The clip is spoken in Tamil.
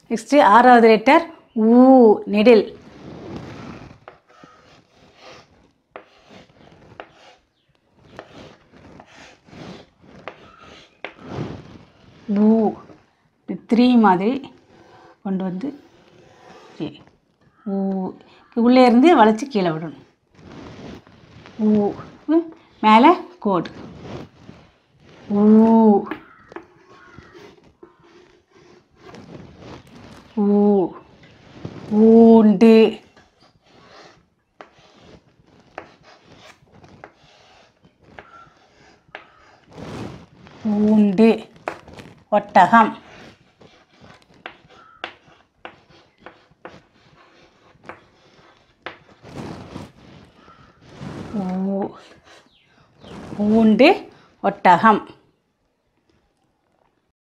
நெக்ஸ்ட்டு ஆறாவது லெட்டர் ஊ நெடில் ஊ த்ரீ மாதிரி கொண்டு வந்து த்ரீ ஊ உள்ளே இருந்து வளைச்சி கீழே விடணும் ஊ ம், மேலே கோடு ஊ ஊ ஊண்டு ஊண்டு ஒட்டகம் ஊ ஊண்டு ஒட்டகம்